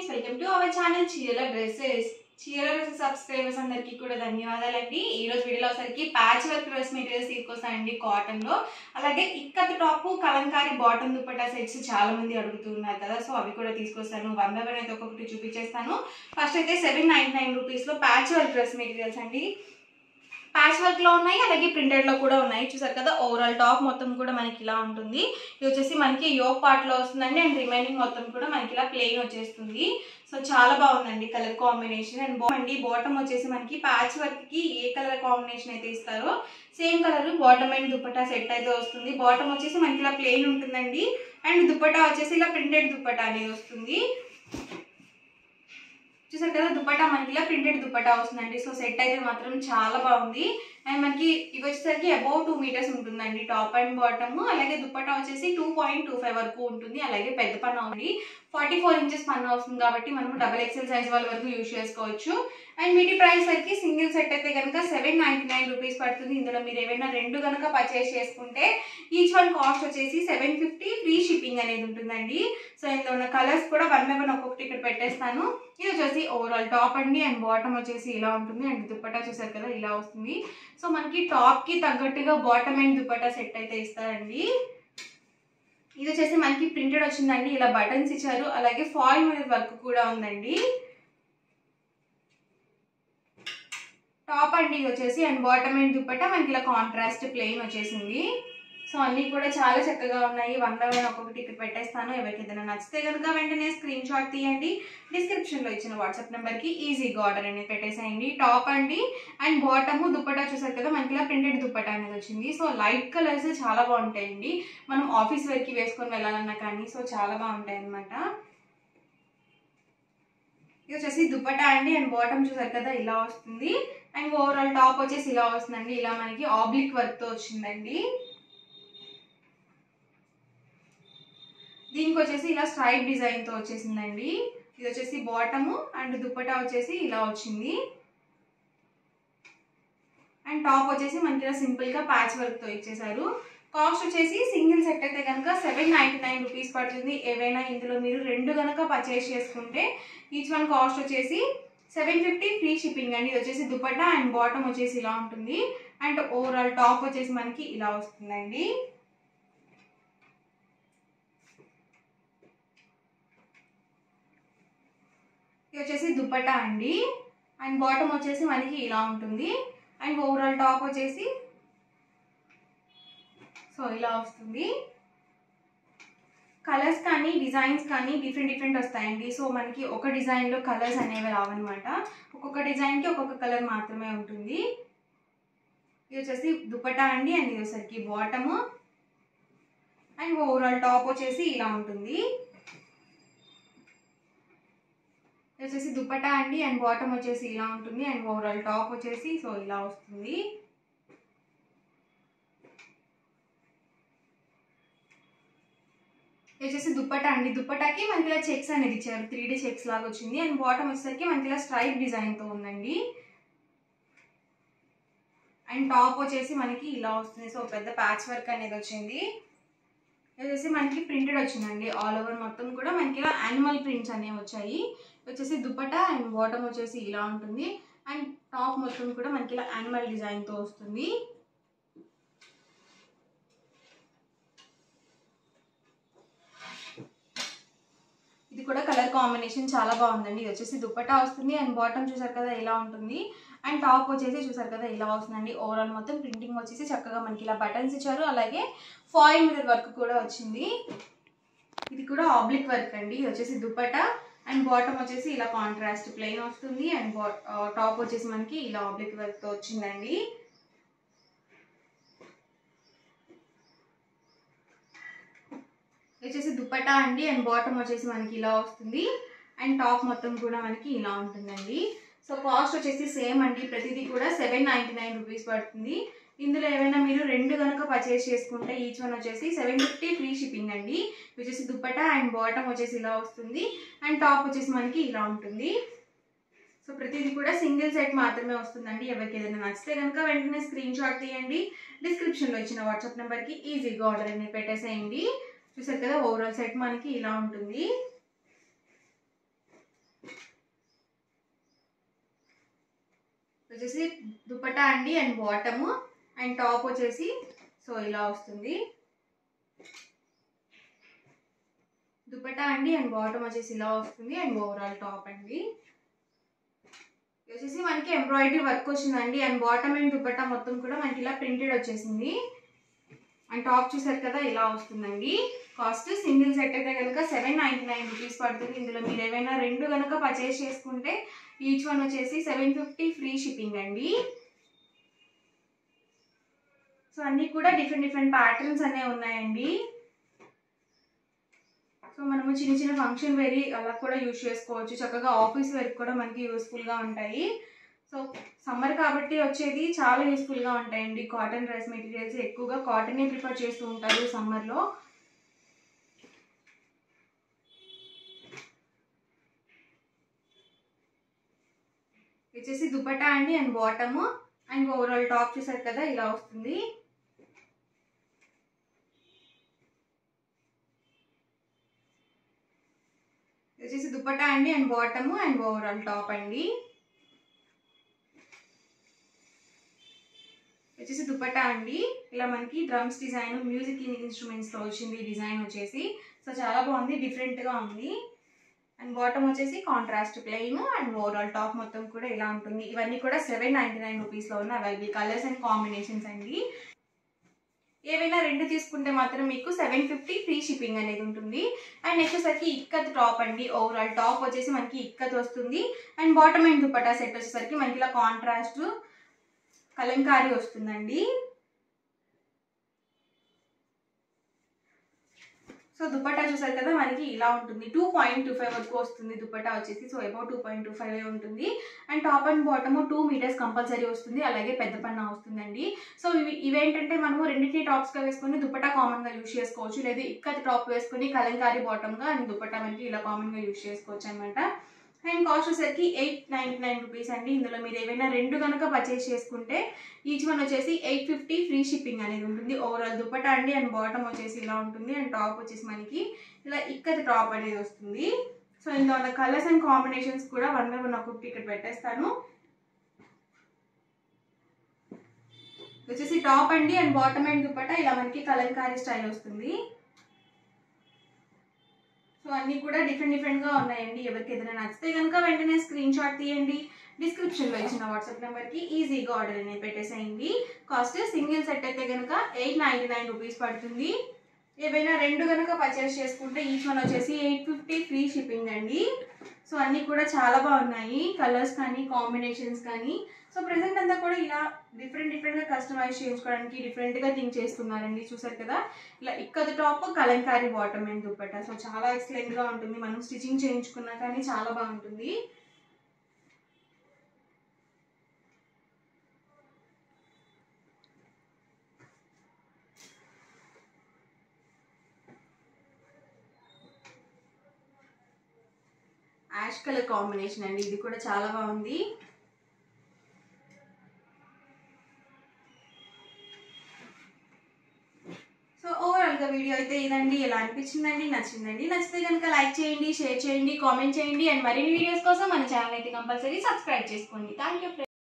friends welcome to our channel చీరల dresses చీరల dresses subscribers అందరికీ కూడా ధన్యవాదాలండి ఈ రోజు వీడియోలో వచ్చరికి ప్యాచ్ వర్క్ డ్రెస్ మెటీరియల్స్ తీసుకొస్తానండి కాటన్ లో అలాగే ikat top Kalamkari bottom dupatta sets చాలా మంది అడుగుతున్నారు కదా సో అవి కూడా తీసుకొస్తాను వన్ బై వన్ అయితే ఒక్కొక్కటి చూపించేస్తాను ఫస్ట్ అయితే సెవెన్ నైన్టీ నైన్ రూపీస్ లో ప్యాచ్ వర్క్ డ్రెస్ మెటీరియల్స్ అండి ప్యాచ్ వర్క్ లో ఉన్నాయి అలాగే ప్రింటెడ్ లో కూడా ఉన్నాయి చూసారు కదా ఓవరాల్ టాప్ మొత్తం కూడా మనకి ఇలా ఉంటుంది ఇది వచ్చేసి మనకి యోగ్ పార్ట్ లో వస్తుందండి అండ్ రిమైనింగ్ మొత్తం కూడా మనకి ఇలా ప్లెయిన్ వచ్చేస్తుంది సో చాలా బాగుందండి కలర్ కాంబినేషన్ అండ్ బాగుంది బాటమ్ వచ్చేసి మనకి ప్యాచ్ వర్క్ కి ఏ కలర్ కాంబినేషన్ అయితే ఇస్తారో same colour bottom and dupatta set అయితే వస్తుంది బాటమ్ వచ్చేసి మనకి ఇలా ప్లెయిన్ ఉంటుందండి అండ్ దుపట్టా వచ్చేసి ఇలా ప్రింటెడ్ దుపట్టా అనేది వస్తుంది చూసారు కదా దుపట్టా మనకి ఇలా ప్రింటెడ్ దుపట్టా వస్తుందండి సో సెట్ అయితే మాత్రం చాలా బాగుంది అండ్ మనకి ఇవి వచ్చేసరికి అబౌవ్ టూ మీటర్స్ ఉంటుందండి టాప్ అండ్ బాటమ్ అలాగే దుపట్టా వచ్చేసి టూ పాయింట్ టూ ఫైవ్ వరకు ఉంటుంది అలాగే పెద్ద పన్ను ఉంది ఫార్టీ ఫోర్ ఇంచెస్ పన్ను వస్తుంది కాబట్టి మనం డబల్ ఎక్సెల్ సైజ్ వాళ్ళ వరకు యూజ్ చేసుకోవచ్చు అండ్ వీటి ప్రైస్ సరికి సింగిల్ సెట్ అయితే కనుక సెవెన్ నైంటీ నైన్ రూపీస్ పడుతుంది ఇందులో మీరు ఏమైనా రెండు కనుక పర్చేస్ చేసుకుంటే ఈచ్ వన్ కాస్ట్ వచ్చేసి సెవెన్ ఫిఫ్టీ ఫ్రీ షిప్పింగ్ అనేది ఉంటుందండి సో ఇందులో ఉన్న కలర్స్ కూడా వన్ బై వన్ ఒక్కొక్కటి ఇక్కడ పెట్టేస్తాను ఇది వచ్చేసి ఓవరాల్ టాప్ అండి అండ్ బాటమ్ వచ్చేసి ఇలా ఉంటుంది అండ్ దుపట్టా చూసారు కదా ఇలా వస్తుంది సో మనకి టాప్ కి తగ్గట్టుగా బాటమ్ అండ్ దుపట్టా సెట్ అయితే ఇస్తారండి ఇది వచ్చేసి మనకి ప్రింటెడ్ వచ్చిందండి ఇలా బటన్స్ ఇచ్చారు అలాగే ఫాయిల్ మీద వర్క్ కూడా ఉందండి టాప్ అండి ఇది వచ్చేసి అండ్ బాటమ్ అండ్ దుపట్టా మనకి ఇలా కాంట్రాస్ట్ ప్లెయిన్ వచ్చేసింది సో అన్నీ కూడా చాలా చక్కగా ఉన్నాయి వన్ బై వన్ ఒక్కొక్కటి ఇక్కడ పెట్టేస్తాను ఎవరికి ఏదైనా నచ్చితే కనుక వెంటనే స్క్రీన్ షాట్ తీయండి డిస్క్రిప్షన్లో ఇచ్చిన వాట్సాప్ నెంబర్కి ఈజీగా ఆర్డర్ అనేది పెట్టేసేయండి టాప్ అండి అండ్ బాటమ్ దుపట్టా చూసారు కదా మనకి ఇలా ప్రింటెడ్ దుపట్టా అనేది వచ్చింది సో లైట్ కలర్స్ చాలా బాగుంటాయండి మనం ఆఫీస్ వేర్కి వేసుకొని వెళ్ళాలన్నా కానీ సో చాలా బాగుంటాయి అనమాట ఇది వచ్చేసి దుపట్టా అండి అండ్ బాటమ్ చూసారు కదా ఇలా వస్తుంది అండ్ ఓవరాల్ టాప్ వచ్చేసి ఇలా వస్తుందండి ఇలా మనకి ఆబ్లిక్ వర్క్తో వచ్చిందండి దీనికి వచ్చేసి ఇలా స్ట్రైప్ డిజైన్తో వచ్చేసిందండి ఇది వచ్చేసి బాటము అండ్ దుపట్టా వచ్చేసి ఇలా వచ్చింది అండ్ టాప్ వచ్చేసి మనకి ఇలా సింపుల్గా ప్యాచ్ వర్క్తో ఇచ్చేసారు కాస్ట్ వచ్చేసి సింగిల్ సెట్ అయితే కనుక సెవెన్ నైంటీ నైన్ రూపీస్ పడుతుంది ఏవైనా ఇందులో మీరు రెండు కనుక పర్చేస్ చేసుకుంటే ఈచ్ వన్ కాస్ట్ వచ్చేసి సెవెన్ ఫిఫ్టీ ఫ్రీ షిప్పింగ్ అండి ఇది వచ్చేసి దుపట్టా అండ్ బాటమ్ వచ్చేసి ఇలా ఉంటుంది అండ్ ఓవరాల్ టాప్ వచ్చేసి మనకి ఇలా వస్తుందండి ఇది వచ్చేసి దుపట్టా అండి అండ్ బాటమ్ వచ్చేసి మనకి ఇలా ఉంటుంది అండ్ ఓవరాల్ టాప్ వచ్చేసి సో ఇలా వస్తుంది కలర్స్ కానీ డిజైన్స్ కానీ డిఫరెంట్ డిఫరెంట్ వస్తాయండి సో మనకి ఒక డిజైన్లో కలర్స్ అనేవి రావన్నమాట ఒక్కొక్క డిజైన్కి ఒక్కొక్క కలర్ మాత్రమే ఉంటుంది ఇది వచ్చేసి దుపట్టా అండి అండ్ ఇది వచ్చేసరికి బాటము అండ్ ఓవరాల్ టాప్ వచ్చేసి ఇలా ఉంటుంది ఇది వచ్చేసి దుపట్టా అండి అండ్ బాటమ్ వచ్చేసి ఇలా ఉంటుంది అండ్ ఓవరాల్ టాప్ వచ్చేసి సో ఇలా వస్తుంది ఇది వచ్చేసి దుప్పటా అండి దుప్పటాకి మనకి ఇలా చెక్స్ అనేది ఇచ్చారు త్రీ డీ చెక్స్ లాగా వచ్చింది అండ్ బాటమ్ వచ్చేసరికి మనకి ఇలా స్ట్రైప్ డిజైన్తో ఉందండి అండ్ టాప్ వచ్చేసి మనకి ఇలా వస్తుంది సో పెద్ద ప్యాచ్ వర్క్ అనేది వచ్చింది ఇది వచ్చేసి మనకి ప్రింటెడ్ వచ్చిందండి ఆల్ ఓవర్ మొత్తం కూడా మనకి ఇలా యానిమల్ ప్రింట్స్ అనేవి వచ్చాయి వచ్చేసి దుపట్టా అండ్ బాటమ్ వచ్చేసి ఇలా ఉంటుంది అండ్ టాప్ మొత్తం కూడా మనకి ఇలా యానిమల్ డిజైన్తో వస్తుంది ఇది కూడా కలర్ కాంబినేషన్ చాలా బాగుందండి ఇది వచ్చేసి దుపట్టా వస్తుంది అండ్ బాటమ్ చూసారు కదా ఇలా ఉంటుంది అండ్ టాప్ వచ్చేసి చూసారు కదా ఇలా వస్తుందండి ఓవరాల్ మొత్తం ప్రింటింగ్ వచ్చేసి చక్కగా మనకి ఇలా బటన్స్ ఇచ్చారు అలాగే ఫాయిల్ మీద వర్క్ కూడా వచ్చింది ఇది కూడా ఆబ్లిక్ వర్క్ అండి ఇది వచ్చేసి దుపట్టా అండ్ బాటమ్ వచ్చేసి ఇలా కాంట్రాస్ట్ ప్లెయిన్ వస్తుంది అండ్ టాప్ వచ్చేసి మనకి ఇలా ఆబ్లిక్ వర్క్తో వచ్చిందండి వచ్చేసి దుపట్టా అండి అండ్ బాటమ్ వచ్చేసి మనకి ఇలా వస్తుంది అండ్ టాప్ మొత్తం కూడా మనకి ఇలా ఉంటుందండి సో కాస్ట్ వచ్చేసి సేమ్ అండి ప్రతిదీ కూడా సెవెన్ నైంటీ నైన్ రూపీస్ పడుతుంది ఇందులో ఏమైనా మీరు రెండు కనుక పర్చేస్ చేసుకుంటే ఈచ్ వన్ వచ్చేసి సెవెన్ ఫిఫ్టీ ఫ్రీ షిప్పింగ్ అండి వచ్చేసి దుపట్టా అండ్ బాటమ్ వచ్చేసి ఇలా వస్తుంది అండ్ టాప్ వచ్చేసి మనకి ఇలా ఉంటుంది సో ప్రతిదీ కూడా సింగిల్ సెట్ మాత్రమే వస్తుందండి ఎవరికి ఏదైనా నచ్చితే కనుక వెంటనే స్క్రీన్ షాట్ తీయండి డిస్క్రిప్షన్లో ఇచ్చిన వాట్సాప్ నెంబర్కి ఈజీగా ఆర్డర్ అనేది పెట్టేసేయండి చూసారు కదా ఓవరాల్ సెట్ మనకి ఇలా ఉంటుంది వచ్చేసి దుపట్టా అండి అండ్ బాటము అండ్ టాప్ వచ్చేసి సో ఇలా వస్తుంది దుపట్టా అండి అండ్ బాటమ్ వచ్చేసి ఇలా వస్తుంది అండ్ ఓవరాల్ టాప్ అండి ఇది వచ్చేసి మనకి ఎంబ్రాయిడరీ వర్క్ వచ్చిందండి అండ్ బాటమ్ అండ్ దుపట్టా మొత్తం కూడా మనకి ఇలా ప్రింటెడ్ వచ్చేసింది అండ్ టాప్ చూసారు కదా ఇలా వస్తుందండి కాస్ట్ సింగిల్ సెట్ అయితే కనుక సెవెన్ నైంటీ నైన్ రూపీస్ పడుతుంది ఇందులో మీరు ఏవైనా రెండు కనుక పర్చేస్ చేసుకుంటే ఈచ్ వన్ వచ్చేసి సెవెన్ ఫిఫ్టీ ఫ్రీ షిప్పింగ్ అండి సో అన్నీ కూడా డిఫరెంట్ డిఫరెంట్ ప్యాటర్న్స్ అనేవి ఉన్నాయండి సో మనము చిన్న చిన్న ఫంక్షన్ వేరి అలా కూడా యూజ్ చేసుకోవచ్చు చక్కగా ఆఫీస్ వేర్ కూడా మనకి యూస్ఫుల్గా ఉంటాయి సో సమ్మర్ కాబట్టి వచ్చేది చాలా యూస్ఫుల్గా ఉంటాయండి కాటన్ డ్రెస్ మెటీరియల్స్ ఎక్కువగా కాటనే ప్రిఫర్ చేస్తూ ఉంటారు సమ్మర్లో వచ్చేసి దుపట్టా అండి and bottom and overall top చూసారు కదా ఇలా వస్తుంది వచ్చేసి దుపట్టా అండి and bottom and overall top అండి వచ్చేసి దుపట్టా అండి ఇలా మనకి డ్రమ్స్ డిజైన్ మ్యూజిక్ ఇన్స్ట్రుమెంట్స్తో వచ్చింది ఈ డిజైన్ వచ్చేసి సో చాలా బాగుంది డిఫరెంట్గా ఉంది అండ్ బాటమ్ వచ్చేసి contrast plain and overall top మొత్తం కూడా ఇలా ఉంటుంది ఇవన్నీ కూడా సెవెన్ నైంటీ నైన్ రూపీస్లో ఉన్న అవైలబుల్ కలర్స్ అండ్ కాంబినేషన్స్ అండి ఏవైనా రెండు తీసుకుంటే మాత్రం మీకు సెవెన్ ఫిఫ్టీ ఫ్రీ షిప్పింగ్ అనేది ఉంటుంది అండ్ నెక్స్ట్ వచ్చేసరికి ఇక్కత్ టాప్ అండి ఓవరాల్ టాప్ వచ్చేసి మనకి ఇక్కత్ వస్తుంది and bottom and dupatta set వచ్చేసరికి మనకి ఇలా కాంట్రాస్ట్ కలంకారీ వస్తుందండి సో దుపట్టా చూసారు కదా మనకి ఇలా ఉంటుంది టూ పాయింట్ టూ ఫైవ్ వరకు వస్తుంది దుపట్టా వచ్చేసి so about two point two five ఉంటుంది and top and bottom two metres compulsory వస్తుంది అలాగే పెద్ద పన్న వస్తుందండి సో ఇవి ఇవేంటంటే మనము రెండింటిని టాప్స్గా వేసుకొని దుపట్టా కామన్గా యూస్ చేసుకోవచ్చు లేదా ఇక్కత్ టాప్ వేసుకొని కలంకారీ బాటమ్గా అండ్ దుపట్టా మనకి ఇలా కామన్గా యూస్ చేసుకోవచ్చు అనమాట అండ్ కాస్ట్ వచ్చేసరికి ఎయిట్ నైంటీ నైన్ రూపీస్ అండి ఇందులో మీరు ఏవైనా రెండు కనుక పర్చేస్ చేసుకుంటే ఈచ్ వన్ వచ్చేసి ఎయిట్ ఫిఫ్టీ ఫ్రీ షిప్పింగ్ అనేది ఉంటుంది ఓవరాల్ దుపట్టా అండి అండ్ బాటమ్ వచ్చేసి ఇలా ఉంటుంది అండ్ టాప్ వచ్చేసి మనకి ఇలా ఇక్కత టాప్ అనేది వస్తుంది సో ఇందులో ఉన్న కలర్స్ అండ్ కాంబినేషన్స్ కూడా వన్ బై వన్ ఒక్కొక్కటి ఇక్కడ పెట్టేస్తాను వచ్చేసి టాప్ అండి అండ్ బాటమ్ అండ్ దుపట్టా ఇలా మనకి కలంకారీ స్టైల్ వస్తుంది సో అన్నీ కూడా డిఫరెంట్ డిఫరెంట్గా ఉన్నాయండి ఎవరికి ఏదైనా నచ్చితే కనుక వెంటనే స్క్రీన్ షాట్ తీయండి డిస్క్రిప్షన్లో ఇచ్చిన వాట్సాప్ నెంబర్కి ఈజీగా ఆర్డర్ అనేది పెట్టేసేయండి కాస్ట్ సింగిల్ సెట్ అయితే కనుక ఎయిట్ నైంటీ నైన్ రూపీస్ పడుతుంది ఏవైనా రెండు కనుక పర్చేస్ చేసుకుంటే ఈచ్ వన్ వచ్చేసి ఎయిట్ ఫిఫ్టీ ఫ్రీ షిప్పింగ్ అండి సో అన్నీ కూడా చాలా బాగున్నాయి కలర్స్ కానీ కాంబినేషన్స్ కానీ సో ప్రజెంట్ అంతా కూడా ఇలా డిఫరెంట్ డిఫరెంట్గా కస్టమైజ్ చేయించుకోవడానికి డిఫరెంట్గా థింక్ చేస్తున్నారండి చూసారు కదా ఇలా ఇక్కద టాప్ కలంకారీ బాటమ్ అండ్ దుప్పట సో చాలా ఎక్సలెంట్గా ఉంటుంది మనం స్టిచ్చింగ్ చేయించుకున్నా కానీ చాలా బాగుంటుంది యాష్ కలర్ కాంబినేషన్ అండి ఇది కూడా చాలా బాగుంది సో ఓవరాల్గా వీడియో అయితే ఇదండి ఎలా అనిపించిందండి నచ్చిందండి నచ్చితే కనుక లైక్ చేయండి షేర్ చేయండి కామెంట్ చేయండి అండ్ మరిన్ని వీడియోస్ కోసం మన ఛానల్ అయితే కంపల్సరీ సబ్స్క్రైబ్ చేసుకోండి థ్యాంక్ యూ